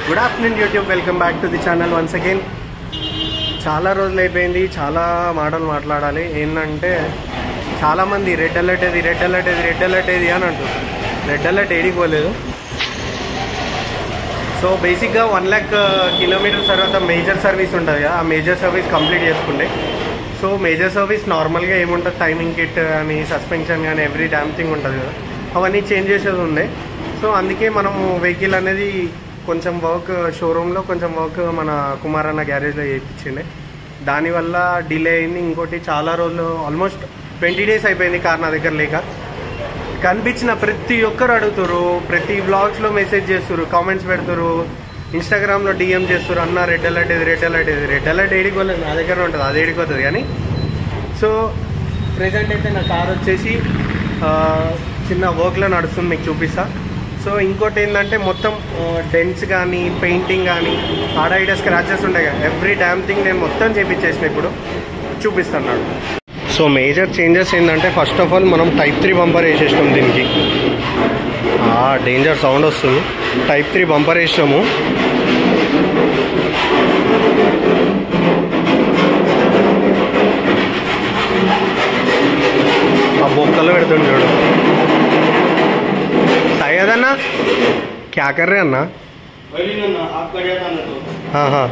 Good afternoon YouTube welcome back to the channel once again చాలా రోజులు అయిపోయింది చాలా మాటలు మాట్లాడాలి ఏంటంటే చాలామంది రెడ్ అలర్ట్ ఏది రెడ్ అలర్ట్ ఏది రెడ్ అలర్ట్ ఏది అని అంటారు రెడ్ అలర్ట్ ఏడికి పోలేదు సో బేసిక్గా వన్ ల్యాక్ కిలోమీటర్స్ తర్వాత మేజర్ సర్వీస్ ఉంటుంది కదా ఆ మేజర్ సర్వీస్ కంప్లీట్ చేసుకుంటే సో మేజర్ సర్వీస్ నార్మల్గా ఏముంటుంది టైమింగ్ కిట్ కానీ సస్పెన్షన్ కానీ ఎవ్రీ డ్యామ్ థింగ్ ఉంటుంది కదా అవన్నీ చేంజ్ చేసేది ఉండే సో అందుకే మనము వెహికల్ అనేది కొంచెం వర్క్ షోరూంలో కొంచెం వర్క్ మన కుమార్ అన్న గ్యారేజ్లో చేయించిండే దానివల్ల డిలే అయింది ఇంకోటి చాలా రోజులు ఆల్మోస్ట్ ట్వంటీ డేస్ అయిపోయింది కార్ నా దగ్గర లేక కనిపించిన ప్రతి ఒక్కరు అడుగుతారు ప్రతి వ్లాగ్స్లో మెసేజ్ చేస్తారు కామెంట్స్ పెడతారు ఇన్స్టాగ్రామ్లో డిఎం చేస్తారు అన్న రెడ్ అలర్ట్ ఇది రెడ్ అలర్ట్ ఇది రెడ్ అలర్ట్ ఏడికి పోలేదు నా దగ్గర ఉంటుంది అది ఏడికి పోతుంది కానీ సో ప్రెసెంట్ అయితే నా కార్ వచ్చేసి ఆ, చిన్న వర్క్లో నడుస్తుంది మీకు చూపిస్తా సో ఇంకోటి ఏంటంటే మొత్తం డెన్స్ కానీ పెయింటింగ్ కానీ ఆడ ఈడ స్క్రాచెస్ ఉంటాయి కదా ఎవ్రీ డ్యామ్ థింగ్ నేను మొత్తం చేపించేసిన ఇప్పుడు చూపిస్తున్నాడు సో మేజర్ చేంజెస్ ఏంటంటే ఫస్ట్ ఆఫ్ ఆల్ మనం టైప్ త్రీ బంపర్ వేసేసినాం దీనికి డేంజర్ సౌండ్ వస్తుంది టైప్ త్రీ బంపర్ వేసినాము ఆ బొక్కలో పెడుతుంది చూడు సయ్యద్ అన్న క్యా కర్రే అన్న ఆహా.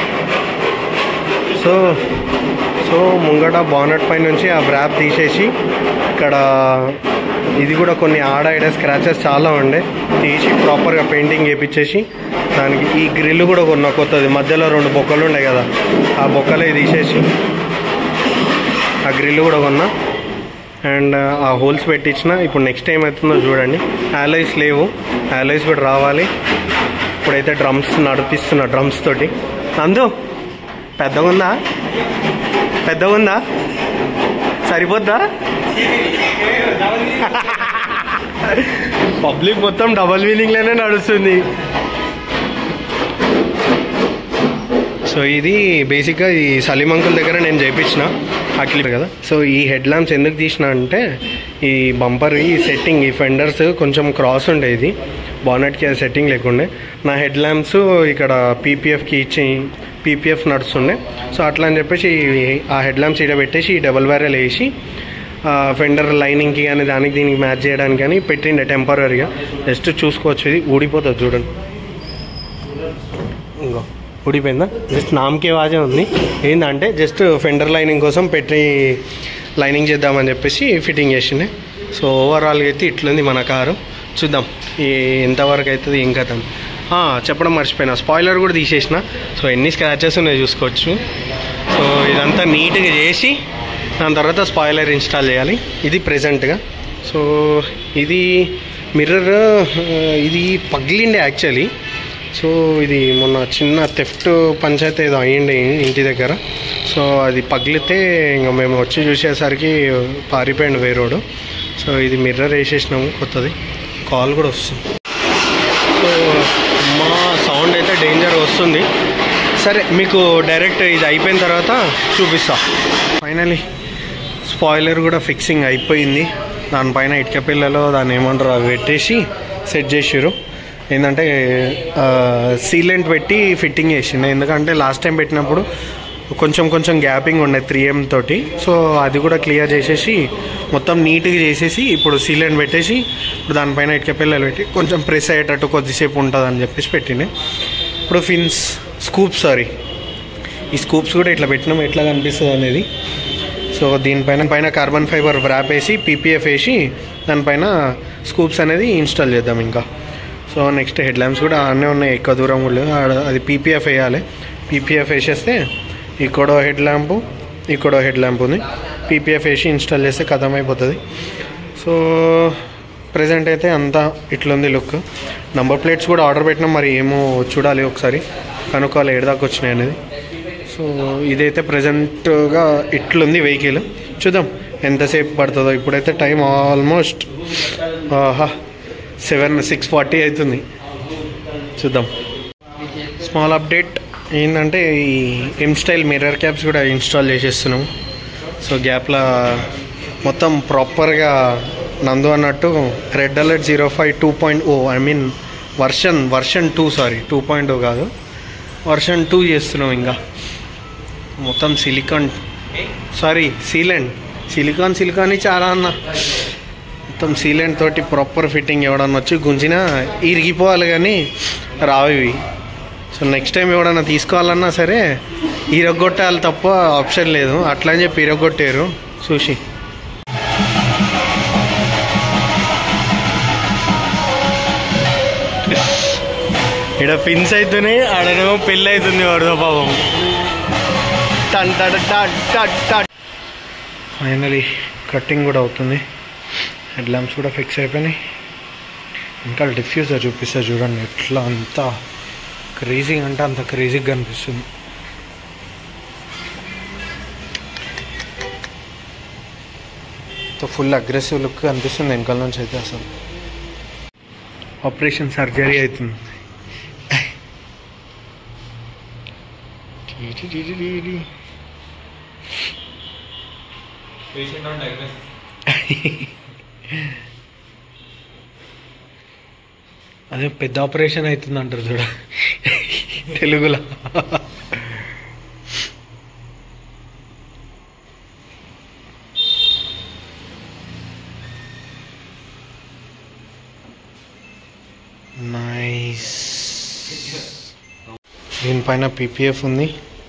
సో సో ముంగట బానట్ పై నుంచి ఆ బ్రాప్ తీసేసి ఇక్కడ ఇది కూడా కొన్ని ఆడ ఈడ స్క్రాచెస్ చాలా ఉండే తీసి ప్రాపర్గా పెయింటింగ్ చేపించేసి దానికి ఈ గ్రిల్ కూడా కొన్న కొత్తది మధ్యలో రెండు బొక్కలు ఉండే కదా ఆ బొక్కలే తీసేసి ఆ గ్రిల్ కూడా కొన్నా అండ్ ఆ హోల్స్ పెట్టించిన ఇప్పుడు నెక్స్ట్ టైం అవుతుందో చూడండి యాలైస్ లేవు యాలైస్ కూడా రావాలి ఇప్పుడైతే డ్రమ్స్ నడిపిస్తున్నా డ్రమ్స్ తోటి అందు పెద్దగా ఉందా పెద్దగా ఉందా సరిపోద్దా పబ్లిక్ మొత్తం డబల్ వీలింగ్లోనే నడుస్తుంది సో ఇది బేసిక్గా ఈ సలీం అంకుల్ దగ్గర నేను చేయించిన అట్లే కదా సో ఈ హెడ్ ల్యాంప్స్ ఎందుకు తీసిన అంటే ఈ బంపర్ ఈ సెట్టింగ్ ఈ ఫెండర్స్ కొంచెం క్రాస్ ఉండే ఇది బానెట్కి అది సెట్టింగ్ లేకుండే నా హెడ్ ల్యాంప్స్ ఇక్కడ పీపీఎఫ్కి ఇచ్చి పీపీఎఫ్ నడుస్తుండే సో అట్లా అని చెప్పేసి ఆ హెడ్ ల్యాంప్స్ ఇక్కడ పెట్టేసి డబల్ బ్యారెల్ వేసి ఫెండర్ లైనింగ్కి కానీ దానికి దీనికి మ్యాచ్ చేయడానికి కానీ పెట్టిండే టెంపరీగా జస్ట్ చూసుకోవచ్చు ఇది ఊడిపోతుంది చూడండి ఇంకో ఊడిపోయిందా జస్ట్ నామకే వాజే ఉంది ఏంటంటే జస్ట్ ఫెండర్ లైనింగ్ కోసం పెట్టి లైనింగ్ చేద్దామని చెప్పేసి ఫిట్టింగ్ చేసిండే సో ఓవరాల్గా అయితే ఇట్లుంది మన కారు చూద్దాం ఈ ఎంతవరకు అవుతుంది ఏం కథ అని. ఆ, చెప్పడం మర్చిపోయినా స్పాయిలర్ కూడా తీసేసిన సో ఎన్ని స్క్రాచెస్ ఉన్నాయో చూసుకోవచ్చు సో ఇదంతా నీట్గా చేసి దాని తర్వాత స్పాయిలర్ ఇన్స్టాల్ చేయాలి ఇది ప్రెజెంట్గా సో ఇది మిర్రర్ ఇది పగిలిండే యాక్చువల్లీ సో ఇది మొన్న చిన్న థెఫ్ట్ పంచాయతీ ఏదో అయ్యింది ఇంటి దగ్గర సో అది పగిలితే ఇంకా మేము వచ్చి చూసేసరికి పారిపోయిండు వేరోడు సో ఇది మిర్రర్ వేసేసినాము కొత్తది కాల్ కూడా వస్తుంది సో మా సౌండ్ అయితే డేంజర్ వస్తుంది సరే మీకు డైరెక్ట్ ఇది అయిపోయిన తర్వాత చూపిస్తా ఫైనలీ స్పాయిలర్ కూడా ఫిక్సింగ్ అయిపోయింది దానిపైన ఇటుక పిల్లలో దాన్ని ఏమంటారు అవి పెట్టేసి సెట్ చేసిర్రు ఏంటంటే సీలెంట్ పెట్టి ఫిట్టింగ్ చేసిండు ఎందుకంటే లాస్ట్ టైం పెట్టినప్పుడు కొంచెం కొంచెం గ్యాపింగ్ ఉండే త్రీ ఎం తోటి సో అది కూడా క్లియర్ చేసేసి మొత్తం నీట్గా చేసేసి ఇప్పుడు సీలెంట్ పెట్టేసి ఇప్పుడు దానిపైన ఇటుక పిల్లలు పెట్టి కొంచెం ప్రెస్ అయ్యేటట్టు కొద్దిసేపు ఉంటుంది అని చెప్పేసి పెట్టిండే ఇప్పుడు ఫిన్స్ స్కూప్ సారీ ఈ స్కూప్స్ కూడా ఇట్లా పెట్టినాం ఎట్లా కనిపిస్తుంది అనేది సో దీనిపైన పైన కార్బన్ ఫైబర్ వ్రాప్ వేసి పీపీఎఫ్ వేసి దానిపైన స్కూప్స్ అనేది ఇన్స్టాల్ చేద్దాం ఇంకా సో నెక్స్ట్ హెడ్ ల్యాంప్స్ కూడా అన్నీ ఉన్నాయి ఎక్కువ దూరం కూడా లేదు ఆడ- అది పీపీఎఫ్ వేయాలి పీపీఎఫ్ వేసేస్తే ఇక్కడో హెడ్ ల్యాంపు ఇక్కడో హెడ్ ల్యాంప్ ఉంది పీపీఎఫ్ వేసి ఇన్స్టాల్ చేస్తే కథం అయిపోతుంది సో ప్రజెంట్ అయితే అంతా ఇట్లుంది లుక్ నంబర్ ప్లేట్స్ కూడా ఆర్డర్ పెట్టినాం మరి ఏమో చూడాలి ఒకసారి కనుక్కోవాలి ఏడదాకా వచ్చినాయి అనేది సో ఇదైతే ప్రజెంట్గా ఇట్లుంది వెహికల్ చూద్దాం ఎంతసేపు పడుతుందో ఇప్పుడైతే time almost seven six forty అవుతుంది చూద్దాం స్మాల్ అప్డేట్ ఏంటంటే ఈ ఎం స్టైల్ మిర్రర్ క్యాప్స్ కూడా ఇన్స్టాల్ చేసేస్తున్నాం సో గ్యాప్లో మొత్తం ప్రాపర్గా నందు అన్నట్టు red alert zero five two point O I mean version version two sorry two point కాదు వర్షన్ టూ చేస్తున్నాం ఇంకా మొత్తం silicone sorry sealant silicone silicone చాలా అన్న మొత్తం సీలెంట్ తోటి ప్రాపర్ ఫిట్టింగ్ ఎవడన్నా వచ్చి గుంజినా ఇరిగిపోవాలి కానీ రావు ఇవి సో నెక్స్ట్ టైం ఎవడన్నా తీసుకోవాలన్నా సరే ఇరగొట్టాలి తప్ప ఆప్షన్ లేదు అట్లా అని చెప్పి ఇరగొట్టారు చూసి ఇక్కడ పిన్స్ అవుతున్నాయి ఆడనేమో పెళ్ళి అవుతుంది వాడు పాపం టన్ టన్ టన్ టన్ టన్ ఫైనలీ కట్టింగ్ కూడా అవుతుంది హెడ్ ల్యాంప్స్ కూడా ఫిక్స్ అయిపోయినాయి ఇంకా డిఫ్యూజర్ చూపిస్తా చూడండి ఎట్లా అంత క్రేజీగా అంటే అంత క్రేజీగా అనిపిస్తుంది ఫుల్ అగ్రెసివ్ లుక్ అనిపిస్తుంది వెనకాల నుంచి అయితే అసలు ఆపరేషన్ సర్జరీ అవుతుంది పేషెంట్ ఆన్ డయాగ్నోసిస్ అదే పెద్ద ఆపరేషన్ అవుతుంది అంటారు చూడ తెలుగులో నైస్ దీనిపైన పీపీఎఫ్ ఉంది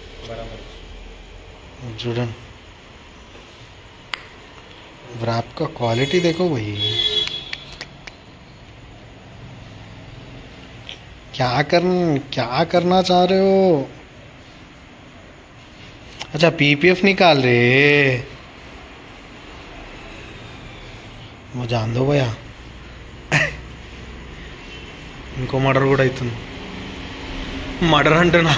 చూడండి व्रैप का क्वालिटी देखो भाई क्या कर क्या करना चाह रहे हो अच्छा पीपीएफ निकाल रहे वो जान दो भैया ఇంకో మర్డర్ కూడా అవుతుంది మర్డర్ అంటున్నా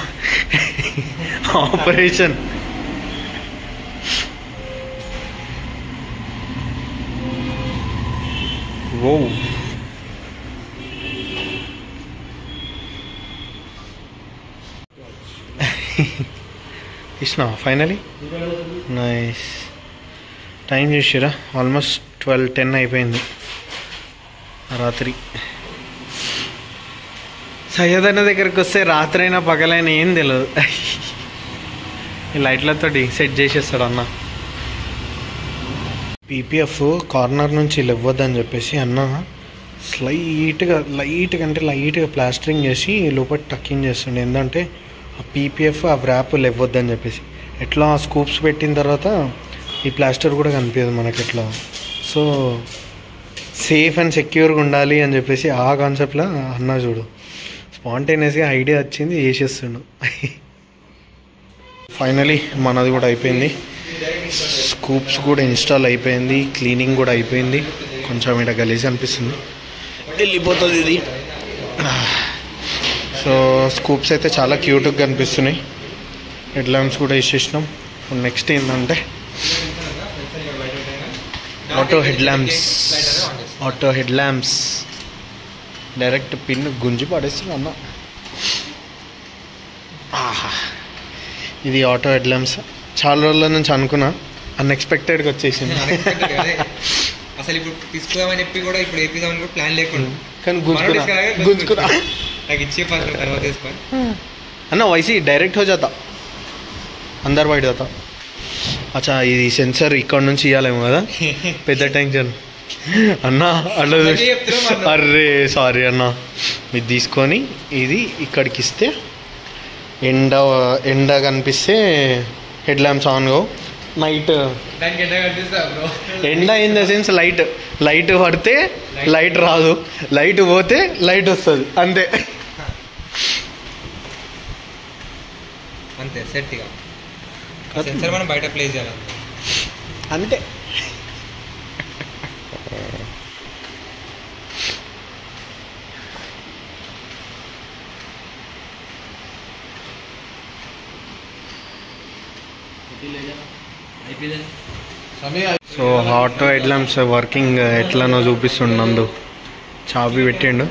ఆపరేషన్ Whoa. ఇచ్చిన ఫైనలీ నైస్ టైం చూసిరా ఆల్మోస్ట్ ట్వెల్వ్ టెన్ అయిపోయింది రాత్రి సయ్యద్ అన్న దగ్గరికి వస్తే రాత్రి అయినా పగలైనా ఏం తెలియదు ఈ లైట్లతో సెట్ చేసేస్తాడు అన్న పీపీఎఫ్ కార్నర్ నుంచి లేవద్దని చెప్పేసి అన్న స్లైట్గా లైట్గా అంటే లైట్గా ప్లాస్టరింగ్ చేసి లోపల టక్కింగ్ చేస్తుండే ఏంటంటే ఆ పీపీఎఫ్ ఆ వ్రాప్ లేవద్దని చెప్పేసి ఎట్లా ఆ స్కూప్స్ పెట్టిన తర్వాత ఈ ప్లాస్టర్ కూడా కనిపించదు మనకి ఎట్లా సో సేఫ్ అండ్ సెక్యూర్గా ఉండాలి అని చెప్పేసి ఆ కాన్సెప్ట్లో అన్న చూడు స్పాంటేనియస్గా ఐడియా వచ్చింది వేసేస్తుండు ఫైనలీ మనది కూడా అయిపోయింది స్కూప్స్ కూడా ఇన్స్టాల్ అయిపోయింది క్లీనింగ్ కూడా అయిపోయింది కొంచెం ఇక్కడ గలీజ్ అనిపిస్తుంది వెళ్ళిపోతుంది ఇది సో స్కూప్స్ అయితే చాలా క్యూట్గా కనిపిస్తున్నాయి హెడ్ ల్యాంప్స్ కూడా ఇచ్చేసినాం నెక్స్ట్ ఏంటంటే auto head lamps auto head lamps direct pin గుంజి పడేస్తున్నా అన్న ఆహా ఇది ఆటో హెడ్ ల్యాంప్స్ చాలా రోజుల నుంచి అనుకున్నా అన్ఎక్స్పెక్టెడ్గా వచ్చేసింది అసలు ఇప్పుడు తీసుకుందామని చెప్పి కూడా ఇప్పుడు వేపిద్దామని కూడా ప్లాన్ లేకుండా కానీ మనోడు గుంజుకున్నా తీసుకురాగా గుంజుకున్నా నాకు ఇచ్చే ఫస్ట్ తర్వాత తీసుకొని అన్న वैसे डायरेक्ट हो जाता अंदर बैठ जाता అచ్చా ఇది సెన్సర్ ఇక్కడ నుంచి ఇవ్వాలేమో కదా పెద్ద టెన్షన్ అన్న అట్లా మళ్ళీ చూసి- చెప్తున్నాం అన్న. అర్రే సారీ అన్న ఇది తీసుకొని ఇది ఇక్కడికి ఇస్తే ఎండ ఎండ కనిపిస్తే head lamps on go night దానికి ఎట్లా కనిపిస్తా బ్రో ఎండ in the sense light light పడితే లైట్ రాదు లైట్ పోతే లైట్ వస్తుంది అంతే అంతే సెట్ ఇక సెన్సర్ మనం బయట ప్లేస్ చేయాలి అంతే so auto head lamps working ఎట్లానో చూపిస్తుండు నందు చాబీ పెట్టిండు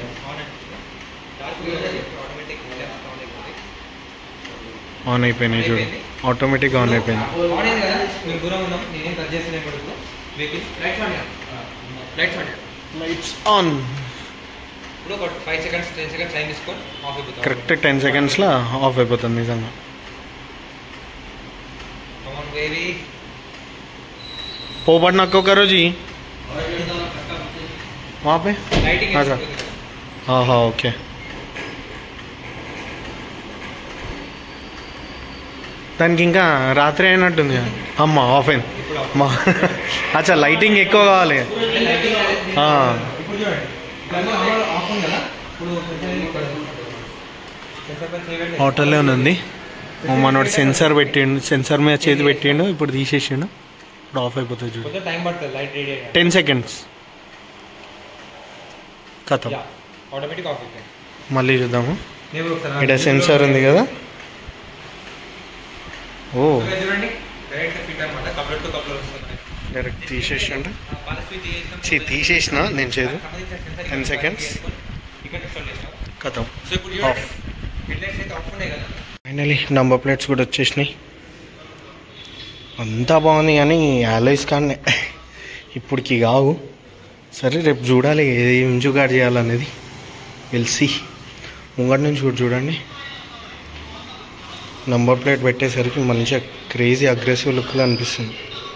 ఆన్ అయిపోయినాయి చూడు ఆటోమేటిక్గా ఆన్ అయిపోయింది ఆన్ అయింది కదా మేము దూరం ఉన్నాం నేనేం టచ్ చేసిన vehicle lights on lights on lights on ఇప్పుడు ఒక five seconds ten seconds time తీసుకొని ఆఫ్ అయిపోతాం కరెక్ట్ టెన్ సెకండ్స్లో ఆఫ్ అయిపోతుంది నిజంగా కమాన్ బేబీ पोपट नक्को करो जी वहाँ पे లైటింగ్ अच्छा। हाँ हाँ ओके దానికి ఇంకా రాత్రి అయినట్టుంది కదా. అమ్మ ఆఫ్ అయింది మా అచ్చా లైటింగ్ ఎక్కువ కావాలి ఆ, ఇప్పుడు చూడండి ఆఫ్ ఉంది కదా ఇప్పుడు సెన్సార్ పైన చేయండి హోటల్లోనే ఉంది ఓ మనోడు సెన్సార్ పెట్టిండు సెన్సార్ మీద చేతి పెట్టిండు ఇప్పుడు తీసేసిండు ఇప్పుడు ఆఫ్ అయిపోతుంది చూడు కొంచెం టైం పడుతుంది లైట్ రెడీ అయ్యాక టెన్ సెకండ్స్ కథం యా ఆటోమేటిక్ ఆఫ్ అయిపోయింది మళ్ళీ చూద్దాము నేను ఒకసారి ఇక్కడ సెన్సార్ ఉంది కదా ఓ ఇక్కడ చూడండి డైరెక్ట్ ఫిట్ అనమాట కప్లర్ టు కప్లర్ వస్తుంది డైరెక్ట్ తీసేసిండు వాళ్ళ స్విచ్ చేసినాం. ఛీ, తీసేసిన నేను చేదు సంబంధించిన sensor 10 ఇక్కడ seconds. చేసుకొని ఇక్కడ ఇన్స్టాల్ చేసినాం కథం సో ఇప్పుడు ఆఫ్ చూడండి హెడ్ లైట్స్ అయితే ఆఫ్ ఉన్నాయి కదా ఫైనలీ నంబర్ ప్లేట్స్ కూడా వచ్చేసినాయి అంతా బాగుంది కానీ యాలైస్ కానీ ఇప్పటికి కావు సరే రేపు చూడాలి ఏం జుగాడు చేయాలనేది వెల్సి ముంగటి నుంచి కూడా చూడండి నంబర్ ప్లేట్ పెట్టేసరికి మంచిగా క్రేజీ అగ్రెసివ్ లుక్గా అనిపిస్తుంది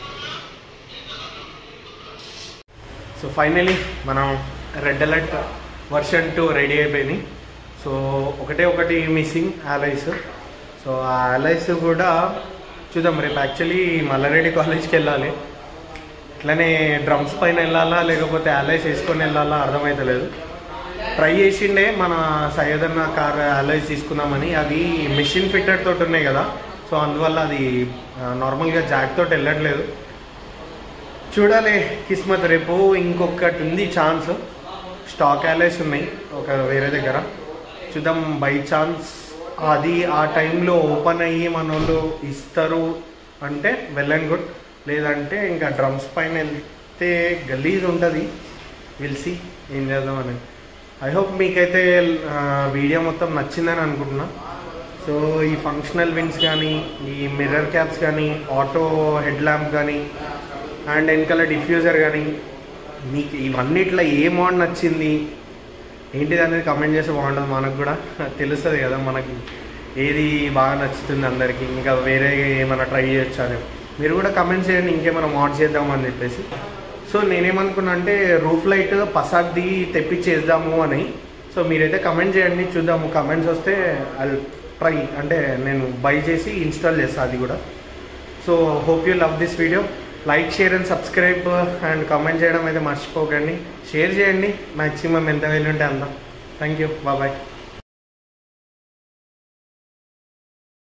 సో ఫైనలీ మనం red alert version two ready అయిపోయింది సో ఒకటే ఒకటి మిస్సింగ్ ఆలైస్ సో ఆ ఆలైస్ కూడా చూద్దాం రేపు యాక్చువల్లీ మల్లారెడ్డి కాలేజ్కి వెళ్ళాలి ఇట్లనే డ్రమ్స్ పైన వెళ్ళాలా లేకపోతే ఆలైస్ వేసుకొని వెళ్ళాలా అర్థమవుతలేదు ట్రై చేసిండే మన సయ్యదన్న కార్ అలైస్ తీసుకుందామని అవి మిషన్ ఫిట్టెడ్ తోటి ఉన్నాయి కదా సో అందువల్ల అది నార్మల్గా జాక్ తోటి వెళ్ళట్లేదు చూడాలి కిస్మత్ రేపు ఇంకొకటి ఉంది ఛాన్స్ స్టాక్ అలైస్ ఉన్నాయి ఒక వేరే దగ్గర చూద్దాం బై ఛాన్స్ అది ఆ టైంలో ఓపెన్ అయ్యి మన వాళ్ళు ఇస్తారు అంటే వెల్ అండ్ గుడ్ లేదంటే ఇంకా డ్రమ్స్ పైన వెళ్తే గలీజ్ ఉంటుంది విల్సి ఏం చేద్దామని ఐ హోప్ మీకైతే ఆ, వీడియో మొత్తం నచ్చిందని అనుకుంటున్నా సో ఈ ఫంక్షనల్ విన్స్ కానీ ఈ మిర్రర్ క్యాప్స్ కానీ ఆటో హెడ్ ల్యాంప్ కానీ అండ్ వెనకాల డిఫ్యూజర్ కానీ మీకు ఇవన్నిట్లో ఏ మోడ్ నచ్చింది ఏంటిది అనేది కమెంట్ చేస్తే బాగుంటుంది మనకు కూడా తెలుస్తుంది కదా మనకి ఏది బాగా నచ్చుతుంది అందరికీ ఇంకా వేరే ఏమైనా ట్రై చేయొచ్చు అని మీరు కూడా కమెంట్ చేయండి ఇంకేమైనా మోడ్ చేద్దామని చెప్పేసి సో నేనేమనుకున్నా అంటే రూఫ్ లైట్ పసాక్ది తెప్పించేద్దాము అని సో మీరైతే కమెంట్ చేయండి చూద్దాము కమెంట్స్ వస్తే అది ట్రై అంటే నేను బై చేసి ఇన్స్టాల్ చేస్తాను అది కూడా so hope you love this video like share and subscribe and comment చేయడం అయితే మర్చిపోకండి షేర్ చేయండి మ్యాక్సిమం ఎంత వెళ్ళి ఉంటే అంత థ్యాంక్ యూ బాయ్